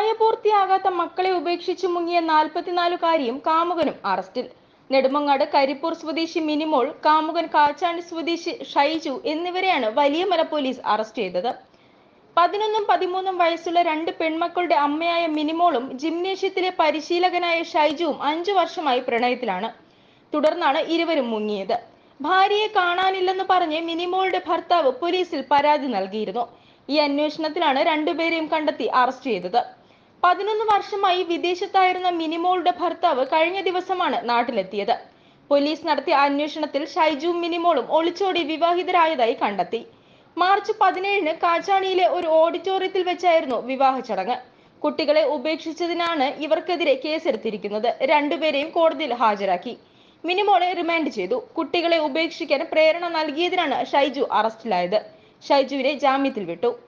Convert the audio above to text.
പ്രായപൂർത്തിയാകാത്ത മക്കളെ ഉപേക്ഷിച്ചു മുങ്ങിയ നാൽപ്പത്തിനാലുകാരിയും കാമുകനും അറസ്റ്റിൽ നെടുമങ്ങാട് കരിപ്പൂർ സ്വദേശി മിനിമോൾ കാമുകൻ കാച്ചാണി സ്വദേശി ഷൈജു എന്നിവരെയാണ് വലിയമല പോലീസ് അറസ്റ്റ് ചെയ്തത് പതിനൊന്നും പതിമൂന്നും വയസ്സുള്ള രണ്ട് പെൺമക്കളുടെ അമ്മയായ മിനിമോളും ജിംനേഷ്യത്തിലെ പരിശീലകനായ ഷൈജുവും അഞ്ചു വർഷമായി പ്രണയത്തിലാണ് തുടർന്നാണ് ഇരുവരും മുങ്ങിയത് ഭാര്യയെ കാണാനില്ലെന്ന് പറഞ്ഞ് മിനിമോളുടെ ഭർത്താവ് പോലീസിൽ പരാതി നൽകിയിരുന്നു ഈ അന്വേഷണത്തിലാണ് രണ്ടുപേരെയും കണ്ടെത്തി അറസ്റ്റ് ചെയ്തത് പതിനൊന്ന് വർഷമായി വിദേശത്തായിരുന്ന മിനിമോളുടെ ഭർത്താവ് കഴിഞ്ഞ ദിവസമാണ് നാട്ടിലെത്തിയത് പോലീസ് നടത്തിയ അന്വേഷണത്തിൽ ഷൈജുവും മിനിമോളും ഒളിച്ചോടി വിവാഹിതരായതായി കണ്ടെത്തി മാർച്ച് പതിനേഴിന് കാച്ചാണിയിലെ ഒരു ഓഡിറ്റോറിയത്തിൽ വെച്ചായിരുന്നു വിവാഹ ചടങ്ങ് കുട്ടികളെ ഉപേക്ഷിച്ചതിനാണ് ഇവർക്കെതിരെ കേസെടുത്തിരിക്കുന്നത് രണ്ടുപേരെയും കോടതിയിൽ ഹാജരാക്കി മിനിമോളെ റിമാൻഡ് ചെയ്തു കുട്ടികളെ ഉപേക്ഷിക്കാൻ പ്രേരണ നൽകിയതിനാണ് ഷൈജു അറസ്റ്റിലായത് ഷൈജുവിനെ ജാമ്യത്തിൽ വിട്ടു